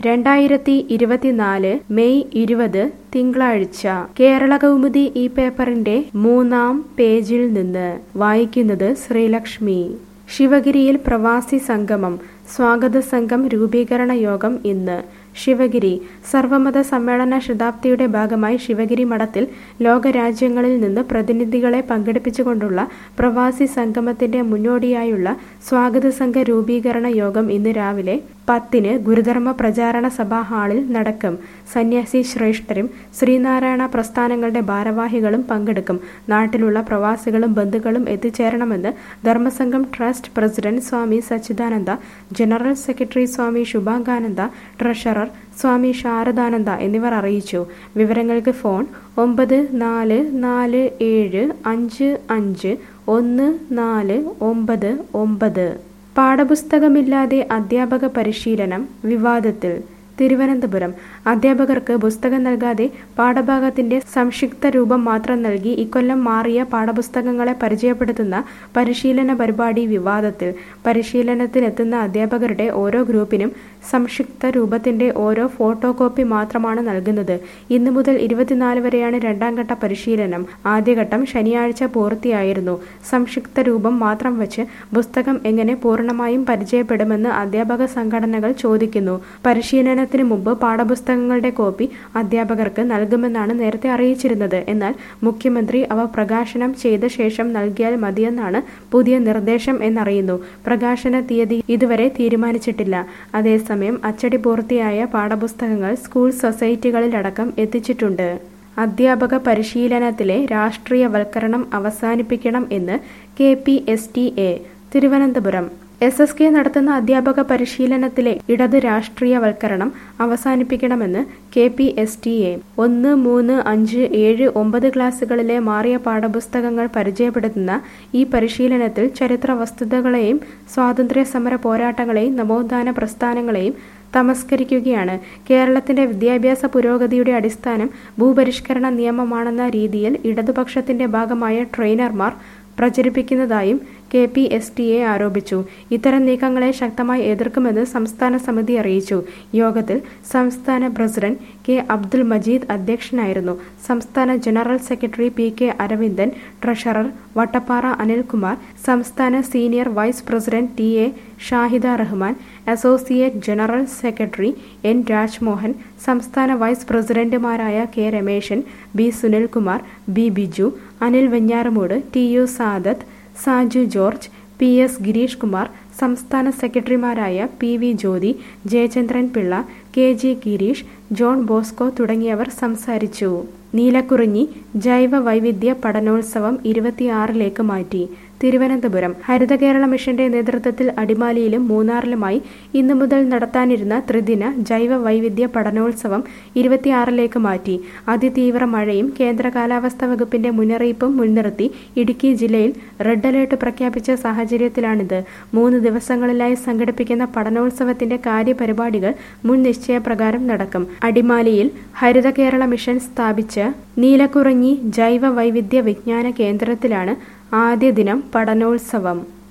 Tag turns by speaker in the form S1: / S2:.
S1: രണ്ടായിരത്തി ഇരുപത്തിനാല് മെയ് ഇരുപത് തിങ്കളാഴ്ച കേരള കൗമുദി ഈ പേപ്പറിന്റെ മൂന്നാം പേജിൽ നിന്ന് വായിക്കുന്നത് ശ്രീലക്ഷ്മി ശിവഗിരിയിൽ പ്രവാസി സംഗമം സ്വാഗത സംഘം രൂപീകരണ യോഗം ഇന്ന് ശിവഗിരി സർവമത സമ്മേളന ശതാബ്ദിയുടെ ഭാഗമായി ശിവഗിരി മഠത്തിൽ ലോകരാജ്യങ്ങളിൽ നിന്ന് പ്രതിനിധികളെ പങ്കെടുപ്പിച്ചുകൊണ്ടുള്ള പ്രവാസി സംഗമത്തിന്റെ മുന്നോടിയായുള്ള സ്വാഗത സംഘ രൂപീകരണ യോഗം ഇന്ന് രാവിലെ പത്തിന് ഗുരുധർമ്മ പ്രചാരണ സഭാ ഹാളിൽ നടക്കും സന്യാസി ശ്രേഷ്ഠരും ശ്രീനാരായണ പ്രസ്ഥാനങ്ങളുടെ ഭാരവാഹികളും പങ്കെടുക്കും നാട്ടിലുള്ള പ്രവാസികളും ബന്ധുക്കളും എത്തിച്ചേരണമെന്ന് Dharmasangham trust president Swami Sachidananda general secretary Swami Subhangananda treasurer Swami Sharadananda എന്നിവർ അറിയിച്ചു വിവരങ്ങൾക്ക് ഫോൺ ഒമ്പത് നാല് നാല് ഏഴ് അഞ്ച് അഞ്ച് ഒന്ന് നാല് ഒമ്പത് ഒമ്പത് പാഠപുസ്തകമില്ലാതെ അധ്യാപക പരിശീലനം വിവാദത്തിൽ തിരുവനന്തപുരം അധ്യാപകർക്ക് പുസ്തകം നൽകാതെ പാഠഭാഗത്തിന്റെ സംക്ഷിപ്ത രൂപം മാത്രം നൽകി ഇക്കൊല്ലം മാറിയ പാഠപുസ്തകങ്ങളെ പരിചയപ്പെടുത്തുന്ന പരിശീലന പരിപാടി വിവാദത്തിൽ പരിശീലനത്തിനെത്തുന്ന അധ്യാപകരുടെ ഓരോ ഗ്രൂപ്പിനും സംക്ഷിപ്ത രൂപത്തിന്റെ ഓരോ ഫോട്ടോ കോപ്പി മാത്രമാണ് നൽകുന്നത് ഇന്നു മുതൽ ഇരുപത്തിനാല് വരെയാണ് രണ്ടാം ഘട്ട പരിശീലനം ആദ്യഘട്ടം ശനിയാഴ്ച പൂർത്തിയായിരുന്നു സംക്ഷിപ്ത രൂപം മാത്രം വെച്ച് പുസ്തകം എങ്ങനെ പൂർണ്ണമായും പരിചയപ്പെടുമെന്ന് അധ്യാപക സംഘടനകൾ ചോദിക്കുന്നു പരിശീലനത്തിന് മുമ്പ് പാഠപുസ്തകങ്ങളുടെ കോപ്പി അധ്യാപകർക്ക് നൽകുമെന്നാണ് നേരത്തെ അറിയിച്ചിരുന്നത് എന്നാൽ മുഖ്യമന്ത്രി അവ പ്രകാശനം ചെയ്ത ശേഷം നൽകിയാൽ മതിയെന്നാണ് പുതിയ നിർദ്ദേശം എന്നറിയുന്നു പ്രകാശന തീയതി ഇതുവരെ തീരുമാനിച്ചിട്ടില്ല അതേസമയം അച്ചടി പൂർത്തിയായ പാഠപുസ്തകങ്ങൾ സ്കൂൾ സൊസൈറ്റികളിലടക്കം എത്തിച്ചിട്ടുണ്ട് അധ്യാപക പരിശീലനത്തിലെ രാഷ്ട്രീയവൽക്കരണം അവസാനിപ്പിക്കണം എന്ന് K P S T A Thiruvananthapuram S S K നടത്തുന്ന അധ്യാപക പരിശീലനത്തിലെ ഇടത് രാഷ്ട്രീയവൽക്കരണം അവസാനിപ്പിക്കണമെന്ന് K P S T A ഒന്ന് മൂന്ന് അഞ്ച് ഏഴ് ഒമ്പത് ക്ലാസ്സുകളിലെ മാറിയ പാഠപുസ്തകങ്ങൾ പരിചയപ്പെടുത്തുന്ന ഈ പരിശീലനത്തിൽ ചരിത്ര വസ്തുതകളെയും സ്വാതന്ത്ര്യ സമര പോരാട്ടങ്ങളെയും നവോത്ഥാന പ്രസ്ഥാനങ്ങളെയും തമസ്കരിക്കുകയാണ് കേരളത്തിന്റെ വിദ്യാഭ്യാസ പുരോഗതിയുടെ അടിസ്ഥാനം ഭൂപരിഷ്കരണ നിയമമാണെന്ന രീതിയിൽ ഇടതുപക്ഷത്തിന്റെ ഭാഗമായ ട്രെയിനർമാർ പ്രചരിപ്പിക്കുന്നതായും K P S T A ആരോപിച്ചു ഇത്തരം നീക്കങ്ങളെ ശക്തമായി എതിർക്കുമെന്ന് സംസ്ഥാന സമിതി അറിയിച്ചു യോഗത്തിൽ സംസ്ഥാന പ്രസിഡന്റ് കെ അബ്ദുൽ മജീദ് അധ്യക്ഷനായിരുന്നു സംസ്ഥാന general secretary P K Aravindan treasurer Vattappara Anilkumar സംസ്ഥാന senior vice president T A Shahida Rahman associate general secretary N Rajmohan സംസ്ഥാന വൈസ് പ്രസിഡന്റുമാരായ K Rameshan B Sunilkumar B Biju Anil Venjaramoodu T U Sadath Saju George P S Girish Kumar സംസ്ഥാന സെക്രട്ടറിമാരായ P V Jyothi Jayachandran Pillai K G Girish John Bosco തുടങ്ങിയവർ സംസാരിച്ചു നീലക്കുറിഞ്ഞി ജൈവ വൈവിധ്യ പഠനോത്സവം ഇരുപത്തിയാറിലേക്ക് മാറ്റി തിരുവനന്തപുരം ഹരിത കേരള മിഷന്റെ നേതൃത്വത്തിൽ അടിമാലിയിലും മൂന്നാറിലുമായി ഇന്നു മുതൽ നടത്താനിരുന്ന ത്രിദിന ജൈവ വൈവിധ്യ പഠനോത്സവം ഇരുപത്തിയാറിലേക്ക് മാറ്റി അതിതീവ്ര മഴയും കേന്ദ്ര കാലാവസ്ഥാ വകുപ്പിന്റെ മുന്നറിയിപ്പും മുൻനിർത്തി ഇടുക്കി ജില്ലയിൽ റെഡ് അലേർട്ട് പ്രഖ്യാപിച്ച സാഹചര്യത്തിലാണിത് മൂന്ന് ദിവസങ്ങളിലായി സംഘടിപ്പിക്കുന്ന പഠനോത്സവത്തിന്റെ കാര്യപരിപാടികൾ മുൻ നിശ്ചയപ്രകാരം നടക്കും അടിമാലിയിൽ ഹരിത കേരള മിഷൻ സ്ഥാപിച്ച നീലക്കുറഞ്ഞി ജൈവ വൈവിധ്യ വിജ്ഞാന കേന്ദ്രത്തിലാണ് ആദ്യ ദിനം പഠനോത്സവം